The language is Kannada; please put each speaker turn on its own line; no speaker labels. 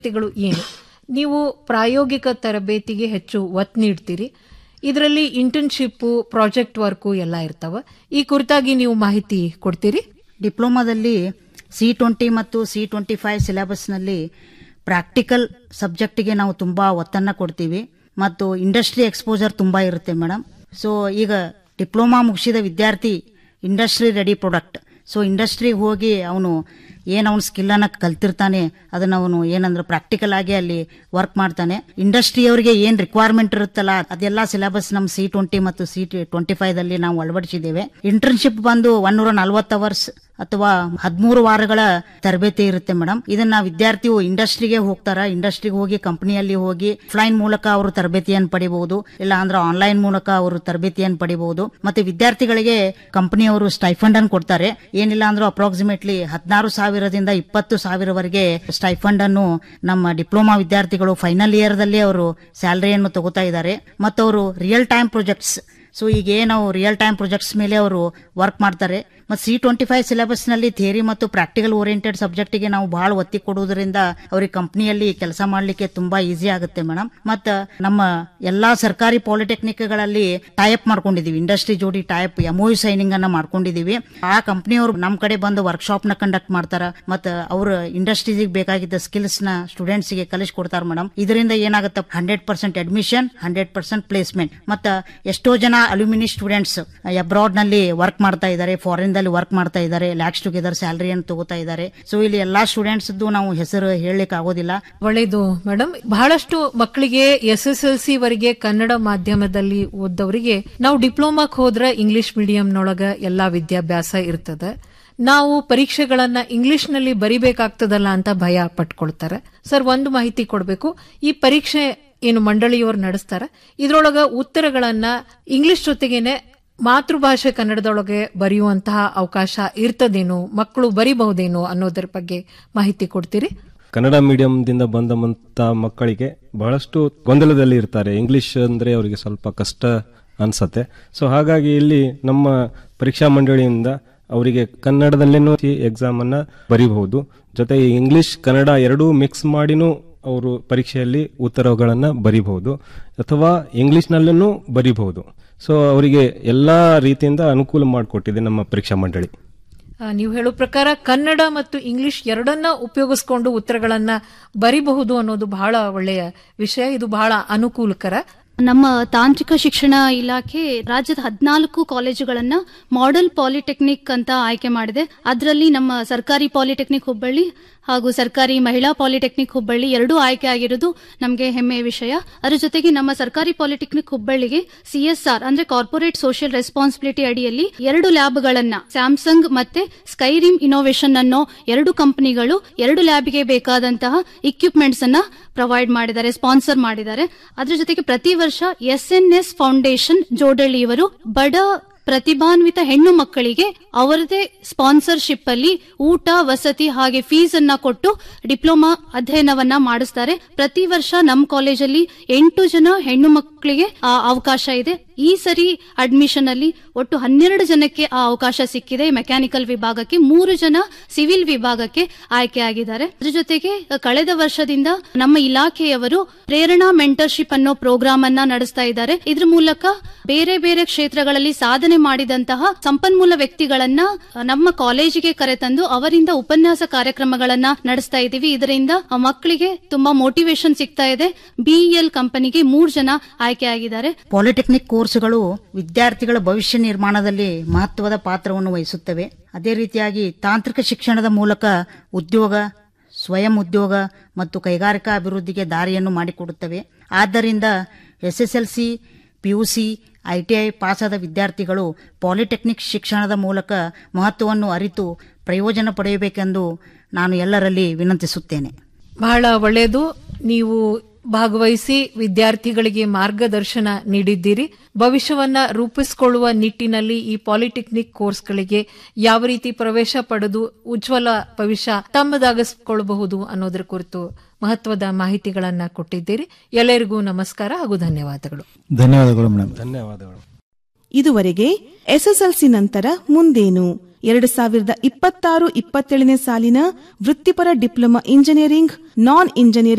ತರಬೇತಿಗಳು ಏನು ನೀವು ಪ್ರಾಯೋಗಿಕ ತರಬೇತಿಗೆ ಹೆಚ್ಚು ಒತ್ತು ನೀಡ್ತೀರಿ ಇದರಲ್ಲಿ ಇಂಟರ್ನ್ಶಿಪ್ ಪ್ರಾಜೆಕ್ಟ್ ವರ್ಕು ಎಲ್ಲ ಇರ್ತಾವ ಈ ಕುರಿತಾಗಿ ನೀವು ಮಾಹಿತಿ ಕೊಡ್ತೀರಿ
ಡಿಪ್ಲೊಮಾದಲ್ಲಿ ಸಿ ಟ್ವೆಂಟಿ ಮತ್ತು ಸಿ ಟ್ವೆಂಟಿ ಫೈವ್ ಸಿಲೆಬಸ್ನಲ್ಲಿ ಪ್ರಾಕ್ಟಿಕಲ್ ಸಬ್ಜೆಕ್ಟಿಗೆ ನಾವು ತುಂಬ ಒತ್ತನ್ನು ಕೊಡ್ತೀವಿ ಮತ್ತು ಇಂಡಸ್ಟ್ರಿ ಎಕ್ಸ್ಪೋಜರ್ ತುಂಬ ಇರುತ್ತೆ ಮೇಡಮ್ ಸೊ ಈಗ ಡಿಪ್ಲೊಮಾ ಮುಗಿಸಿದ ವಿದ್ಯಾರ್ಥಿ ಇಂಡಸ್ಟ್ರಿ ರೆಡಿ ಪ್ರಾಡಕ್ಟ್ ಸೊ ಇಂಡಸ್ಟ್ರಿಗೆ ಹೋಗಿ ಅವನು ಏನು ಅವನ ಸ್ಕಿಲ್ಲನ್ನು ಕಲ್ತಿರ್ತಾನೆ ಅದನ್ನ ಅವನು ಏನಂದ್ರೆ ಪ್ರಾಕ್ಟಿಕಲ್ ಆಗಿ ಅಲ್ಲಿ ವರ್ಕ್ ಮಾಡ್ತಾನೆ ಇಂಡಸ್ಟ್ರಿಯವರಿಗೆ ಏನು ರಿಕ್ವೈರ್ಮೆಂಟ್ ಇರುತ್ತಲ್ಲ ಅದೆಲ್ಲ ಸಿಲೆಬಸ್ ನಮ್ಮ ಸಿ ಟ್ವೆಂಟಿ ಮತ್ತು ಸಿ ಟ್ವೆಂಟಿ ಫೈವ್ ದಲ್ಲಿ ನಾವು ಅಳವಡಿಸಿದ್ದೇವೆ ಇಂಟರ್ನ್ಶಿಪ್ ಬಂದು ಒನ್ನೂರ ನಲ್ವತ್ತು ಅವರ್ಸ್ ಅಥವಾ ಹದಿಮೂರು ವಾರಗಳ ತರಬೇತಿ ಇರುತ್ತೆ ಮೇಡಮ್ ಇದನ್ನ ವಿದ್ಯಾರ್ಥಿಯು ಇಂಡಸ್ಟ್ರಿಗೆ ಹೋಗ್ತಾರ ಇಂಡಸ್ಟ್ರಿಗೆ ಹೋಗಿ ಕಂಪನಿಯಲ್ಲಿ ಹೋಗಿ ಫ್ಲೈನ್ ಮೂಲಕ ಅವರು ತರಬೇತಿಯನ್ನು ಪಡಿಬಹುದು ಇಲ್ಲ ಅಂದ್ರೆ ಆನ್ಲೈನ್ ಮೂಲಕ ಅವರು ತರಬೇತಿಯನ್ನು ಪಡಿಬಹುದು ಮತ್ತೆ ವಿದ್ಯಾರ್ಥಿಗಳಿಗೆ ಕಂಪನಿಯವರು ಸ್ಟೈಫಂಡ್ ಅನ್ನು ಕೊಡ್ತಾರೆ ಏನಿಲ್ಲ ಅಂದ್ರೂ ಅಪ್ರಾಕ್ಸಿಮೇಟ್ಲಿ ಹದಿನಾರು ಸಾವಿರದಿಂದ ಇಪ್ಪತ್ತು ಸಾವಿರವರೆಗೆ ಸ್ಟೈಫಂಡ್ ಅನ್ನು ನಮ್ಮ ಡಿಪ್ಲೊಮಾ ವಿದ್ಯಾರ್ಥಿಗಳು ಫೈನಲ್ ಇಯರ್ ದಲ್ಲಿ ಅವರು ಸ್ಯಾಲರಿಯನ್ನು ತಗೋತಾ ಇದ್ದಾರೆ ಮತ್ತು ಅವರು ರಿಯಲ್ ಟೈಮ್ ಪ್ರಾಜೆಕ್ಟ್ಸ್ ಸೊ ಈಗ ಏನು ರಿಯಲ್ ಟೈಮ್ ಪ್ರಾಜೆಕ್ಟ್ಸ್ ಮೇಲೆ ಅವರು ವರ್ಕ್ ಮಾಡ್ತಾರೆ ಮತ್ತು ಸಿ ಟ್ವೆಂಟಿ ಫೈವ್ ಸಿಲೆಬಸ್ನಲ್ಲಿ ಥಿಯರಿ ಮತ್ತು ಪ್ರಾಕ್ಟಿಕಲ್ ಓರಿಯೆಂಟೆಡ್ ಸಬ್ಜೆಕ್ಟಿಗೆ ನಾವು ಬಹಳ ಒತ್ತಿ ಕೊಡುವುದರಿಂದ ಅವ್ರಿಗೆ ಕಂಪ್ನಿಯಲ್ಲಿ ಕೆಲಸ ಮಾಡಲಿಕ್ಕೆ ತುಂಬಾ ಈಸಿ ಆಗುತ್ತೆ ಮೇಡಮ್ ಮತ್ತು ನಮ್ಮ ಎಲ್ಲಾ ಸರ್ಕಾರಿ ಪಾಲಿಟೆಕ್ನಿಕ್ಗಳಲ್ಲಿ ಟೈಪ್ ಮಾಡ್ಕೊಂಡಿದೀವಿ ಇಂಡಸ್ಟ್ರಿ ಜೋಡಿ ಟೈಪ್ ಎಮ್ಒಯು ಸೈನಿಂಗ್ ಅನ್ನ ಮಾಡ್ಕೊಂಡಿದೀವಿ ಆ ಕಂಪ್ನಿಯವರು ನಮ್ಮ ಕಡೆ ಬಂದು ವರ್ಕ್ಶಾಪ್ ನ ಕಂಡಕ್ಟ್ ಮಾಡ್ತಾರ ಮತ್ತು ಅವ್ರ ಇಂಡಸ್ಟ್ರೀಗೆ ಬೇಕಾಗಿದ್ದ ಸ್ಕಿಲ್ಸ್ ನ ಸ್ಟೂಡೆಂಟ್ಸ್ ಗೆ ಕಲಿಸ್ಕೊಡ್ತಾರ ಮೇಡಮ್ ಇದರಿಂದ ಏನಾಗುತ್ತೆ hundred percent admission hundred percent placement ಮತ್ತು ಎಷ್ಟೋ ಜನ ಅಲ್ಯೂಮಿನಿ ಸ್ಟೂಡೆಂಟ್ಸ್ ಅಬ್ರಾಡ್ ನಲ್ಲಿ ವರ್ಕ್ ಮಾಡ್ತಾ ಇದ್ದಾರೆ ಫಾರಿನ್ ದಲ್ಲಿ ವರ್ಕ್ ಮಾಡ್ತಾ ಇದ್ದಾರೆ ಲ್ಯಾಕ್ಸ್ ಟುಗೆದರ್ ಸ್ಯಾಲರಿಯನ್ನು ತಗೋತಾ ಇದ್ದಾರೆ ಸೊ ಇಲ್ಲಿ ಎಲ್ಲಾ ಸ್ಟೂಡೆಂಟ್ಸ್ ನಾವು ಹೆಸರು ಹೇಳಲಿಕ್ಕೆ ಆಗೋದಿಲ್ಲ
ಒಳ್ಳೇದು ಮೇಡಮ್ ಬಹಳಷ್ಟು ಮಕ್ಕಳಿಗೆ ಎಸ್ ಎಸ್ ಎಲ್ ಸಿ ವರೆಗೆ ಕನ್ನಡ ಮಾಧ್ಯಮದಲ್ಲಿ ಓದವರಿಗೆ ನಾವು ಡಿಪ್ಲೊಮಾಕ್ ಹೋದ್ರೆ ಇಂಗ್ಲಿಷ್ ಮೀಡಿಯಂನೊಳಗ ಎಲ್ಲಾ ವಿದ್ಯಾಭ್ಯಾಸ ಇರ್ತದ ನಾವು ಪರೀಕ್ಷೆಗಳನ್ನ ಇಂಗ್ಲಿಷ್ ನಲ್ಲಿ ಬರಿಬೇಕಾಗ್ತದಲ್ಲ ಅಂತ ಭಯ ಪಟ್ಕೊಳ್ತಾರೆ ಸರ್ ಒಂದು ಮಾಹಿತಿ ಕೊಡಬೇಕು ಈ ಪರೀಕ್ಷೆ ಏನು ಮಂಡಳಿಯವರು ನಡೆಸ್ತಾರ ಇದ್ರೊಳಗ ಉತ್ತರಗಳನ್ನ ಇಂಗ್ಲಿಷ್ ಜೊತೆಗೇನೆ ಮಾತೃಭಾಷೆ ಕನ್ನಡದೊಳಗೆ ಬರೆಯುವಂತಹ ಅವಕಾಶ ಇರ್ತದೇನೋ ಮಕ್ಕಳು ಬರಿಬಹುದೇನೋ ಅನ್ನೋದರ ಬಗ್ಗೆ ಮಾಹಿತಿ ಕೊಡ್ತೀರಿ
ಕನ್ನಡ ಮೀಡಿಯಂದಿಂದ ಬಂದಂತ ಮಕ್ಕಳಿಗೆ ಬಹಳಷ್ಟು ಗೊಂದಲದಲ್ಲಿ ಇರ್ತಾರೆ ಇಂಗ್ಲಿಷ್ ಅಂದ್ರೆ ಅವರಿಗೆ ಸ್ವಲ್ಪ ಕಷ್ಟ ಅನ್ಸತ್ತೆ ಸೊ ಹಾಗಾಗಿ ಇಲ್ಲಿ ನಮ್ಮ ಪರೀಕ್ಷಾ ಮಂಡಳಿಯಿಂದ ಅವರಿಗೆ ಕನ್ನಡದಲ್ಲೇನೂ ಈ ಎಕ್ಸಾಮ್ ಅನ್ನ ಬರೀಬಹುದು ಜೊತೆಗೆ ಇಂಗ್ಲಿಷ್ ಕನ್ನಡ ಎರಡೂ ಮಿಕ್ಸ್ ಮಾಡಿನೂ ಅವರು ಪರೀಕ್ಷೆಯಲ್ಲಿ ಉತ್ತರಗಳನ್ನ ಬರೀಬಹುದು ಅಥವಾ ಇಂಗ್ಲಿಷ್ನಲ್ಲೂ ಬರೀಬಹುದು ಸೊ ಅವರಿಗೆ ಎಲ್ಲಾ ರೀತಿಯಿಂದ ಅನುಕೂಲ ಮಾಡಿಕೊಟ್ಟಿದೆ ನಮ್ಮ ಪರೀಕ್ಷಾ ಮಂಡಳಿ
ಆ, ನೀವು ಹೇಳೋ ಪ್ರಕಾರ ಕನ್ನಡ ಮತ್ತು ಇಂಗ್ಲಿಷ್ ಎರಡನ್ನ ಉಪಯೋಗಿಸಿಕೊಂಡು ಉತ್ತರಗಳನ್ನ ಬರಿಬಹುದು ಅನ್ನೋದು ಬಹಳ ಒಳ್ಳೆಯ ವಿಷಯ ಇದು ಬಹಳ ಅನುಕೂಲಕರ
ನಮ್ಮ ತಾಂತ್ರಿಕ ಶಿಕ್ಷಣ ಇಲಾಖೆ ರಾಜ್ಯದ ಹದಿನಾಲ್ಕು ಕಾಲೇಜುಗಳನ್ನ ಮಾಡೆಲ್ ಪಾಲಿಟೆಕ್ನಿಕ್ ಅಂತ ಆಯ್ಕೆ ಮಾಡಿದೆ ಅದರಲ್ಲಿ ನಮ್ಮ ಸರ್ಕಾರಿ ಪಾಲಿಟೆಕ್ನಿಕ್ ಹುಬ್ಬಳ್ಳಿ ಹಾಗೂ ಸರ್ಕಾರಿ ಮಹಿಳಾ ಪಾಲಿಟೆಕ್ನಿಕ್ ಹುಬ್ಬಳ್ಳಿ ಎರಡೂ ಆಯ್ಕೆ ಆಗಿರೋದು ನಮಗೆ ಹೆಮ್ಮೆಯ ವಿಷಯ ಅದರ ಜೊತೆಗೆ ನಮ್ಮ ಸರ್ಕಾರಿ ಪಾಲಿಟೆಕ್ನಿಕ್ ಹುಬ್ಬಳ್ಳಿಗೆ ಸಿಎಸ್ಆರ್ ಅಂದ್ರೆ ಕಾರ್ಪೊರೇಟ್ ಸೋಷಿಯಲ್ ರೆಸ್ಪಾನ್ಸಿಬಿಲಿಟಿ ಅಡಿಯಲ್ಲಿ ಎರಡು ಲ್ಯಾಬ್ಗಳನ್ನ ಸ್ಯಾಮ್ಸಂಗ್ ಮತ್ತೆ ಸ್ಕೈರಿಮ್ ಇನೋವೇಷನ್ ಅನ್ನೋ ಎರಡು ಕಂಪನಿಗಳು ಎರಡು ಲ್ಯಾಬ್ಗೆ ಬೇಕಾದಂತಹ ಇಕ್ವಿಪ್ಮೆಂಟ್ಸ್ ಅನ್ನ ಪ್ರೊವೈಡ್ ಮಾಡಿದ್ದಾರೆ ಸ್ಪಾನ್ಸರ್ ಮಾಡಿದ್ದಾರೆ ಅದರ ಜೊತೆಗೆ ಪ್ರತಿ ವರ್ಷ S N S foundation Jodahalli ಇವರು ಬಡ ಪ್ರತಿಭಾನ್ವಿತ ಹೆಣ್ಣು ಮಕ್ಕಳಿಗೆ ಅವರದೇ ಸ್ಪಾನ್ಸರ್ಶಿಪ್ ಅಲ್ಲಿ ಊಟ ವಸತಿ ಹಾಗೆ ಫೀಸ್ ಅನ್ನ ಕೊಟ್ಟು ಡಿಪ್ಲೊಮಾ ಅಧ್ಯಯನವನ್ನ ಮಾಡಿಸ್ತಾರೆ ಪ್ರತಿ ವರ್ಷ ನಮ್ಮ ಕಾಲೇಜಲ್ಲಿ ಎಂಟು ಜನ ಹೆಣ್ಣು ಮಕ್ಕಳಿಗೆ ಆ ಅವಕಾಶ ಇದೆ ಈ ಸರಿ ಅಡ್ಮಿಷನ್ ಅಲ್ಲಿ ಒಟ್ಟು ಹನ್ನೆರಡು ಜನಕ್ಕೆ ಆ ಅವಕಾಶ ಸಿಕ್ಕಿದೆ ಮೆಕ್ಯಾನಿಕಲ್ ವಿಭಾಗಕ್ಕೆ ಮೂರು ಜನ ಸಿವಿಲ್ ವಿಭಾಗಕ್ಕೆ ಆಯ್ಕೆಯಾಗಿದ್ದಾರೆ ಅದ್ರ ಜೊತೆಗೆ ಕಳೆದ ವರ್ಷದಿಂದ ನಮ್ಮ ಇಲಾಖೆಯವರು ಪ್ರೇರಣಾ ಮೆಂಟರ್ಶಿಪ್ ಅನ್ನೋ ಪ್ರೋಗ್ರಾಮ್ ಅನ್ನ ನಡೆಸ್ತಾ ಇದ್ದಾರೆ ಇದ್ರ ಮೂಲಕ ಬೇರೆ ಬೇರೆ ಕ್ಷೇತ್ರಗಳಲ್ಲಿ ಸಾಧನೆ ಮಾಡಿದಂತಹ ಸಂಪನ್ಮೂಲ ವ್ಯಕ್ತಿಗಳನ್ನ ನಮ್ಮ ಕಾಲೇಜಿಗೆ ಕರೆತಂದು ಅವರಿಂದ ಉಪನ್ಯಾಸ ಕಾರ್ಯಕ್ರಮಗಳನ್ನ ನಡೆಸ್ತಾ ಇದ್ದೀವಿ ಇದರಿಂದ ಆ ಮಕ್ಕಳಿಗೆ ತುಂಬಾ ಮೋಟಿವೇಶನ್ ಸಿಗ್ತಾ ಇದೆ ಬಿಇಎಲ್ ಕಂಪನಿಗೆ ಮೂರ್ ಜನ ಆಯ್ಕೆಯಾಗಿದ್ದಾರೆ
ಪಾಲಿಟೆಕ್ನಿಕ್ ಕೋರ್ಸ್ಗಳು ವಿದ್ಯಾರ್ಥಿಗಳ ಭವಿಷ್ಯ ನಿರ್ಮಾಣದಲ್ಲಿ ಮಹತ್ವದ ಪಾತ್ರವನ್ನು ವಹಿಸುತ್ತವೆ ಅದೇ ರೀತಿಯಾಗಿ ತಾಂತ್ರಿಕ ಶಿಕ್ಷಣದ ಮೂಲಕ ಉದ್ಯೋಗ ಸ್ವಯಂ ಉದ್ಯೋಗ ಮತ್ತು ಕೈಗಾರಿಕಾ ಅಭಿವೃದ್ಧಿಗೆ ದಾರಿಯನ್ನು ಮಾಡಿಕೊಡುತ್ತವೆ ಆದ್ದರಿಂದ ಎಸ್ಎಸ್ಎಲ್ಸಿ ಪಿಯುಸಿ ಐಟಿಐ ಪಾಸಾದ ವಿದ್ಯಾರ್ಥಿಗಳು ಪಾಲಿಟೆಕ್ನಿಕ್ ಶಿಕ್ಷಣದ ಮೂಲಕ ಮಹತ್ವವನ್ನು ಅರಿತು ಪ್ರಯೋಜನ ಪಡೆಯಬೇಕೆಂದು ನಾನು ಎಲ್ಲರಲ್ಲಿ ವಿನಂತಿಸುತ್ತೇನೆ
ಬಹಳ ಒಳ್ಳೆಯದು ನೀವು ಭಾಗವಹಿಸಿ ವಿದ್ಯಾರ್ಥಿಗಳಿಗೆ ಮಾರ್ಗದರ್ಶನ ನೀಡಿದ್ದೀರಿ ಭವಿಷ್ಯವನ್ನ ರೂಪಿಸಿಕೊಳ್ಳುವ ನಿಟ್ಟಿನಲ್ಲಿ ಈ ಪಾಲಿಟೆಕ್ನಿಕ್ ಕೋರ್ಸ್ಗಳಿಗೆ ಯಾವ ರೀತಿ ಪ್ರವೇಶ ಪಡೆದು ಉಜ್ವಲ ಭವಿಷ್ಯ ತಮ್ಮದಾಗಿಸಿಕೊಳ್ಳಬಹುದು ಅನ್ನೋದರ ಕುರಿತು ಮಹತ್ವದ ಮಾಹಿತಿಗಳನ್ನ ಕೊಟ್ಟಿದ್ದೀರಿ ಎಲ್ಲರಿಗೂ ನಮಸ್ಕಾರ ಹಾಗೂ ಧನ್ಯವಾದಗಳು
ಧನ್ಯವಾದಗಳು ಮೇಡಮ್
ಧನ್ಯವಾದಗಳು
ಇದುವರೆಗೆ ಎಸ್ಎಸ್ಎಲ್ಸಿ ನಂತರ ಮುಂದೇನು
ಎರಡು ಸಾವಿರದ ಇಪ್ಪತ್ತಾರು ಇಪ್ಪತ್ತೇಳನೇ ಸಾಲಿನ ವೃತ್ತಿಪರ ಡಿಪ್ಲೊಮಾ ಇಂಜಿನಿಯರಿಂಗ್ ನಾನ್ ಇಂಜಿನಿಯರಿಂಗ್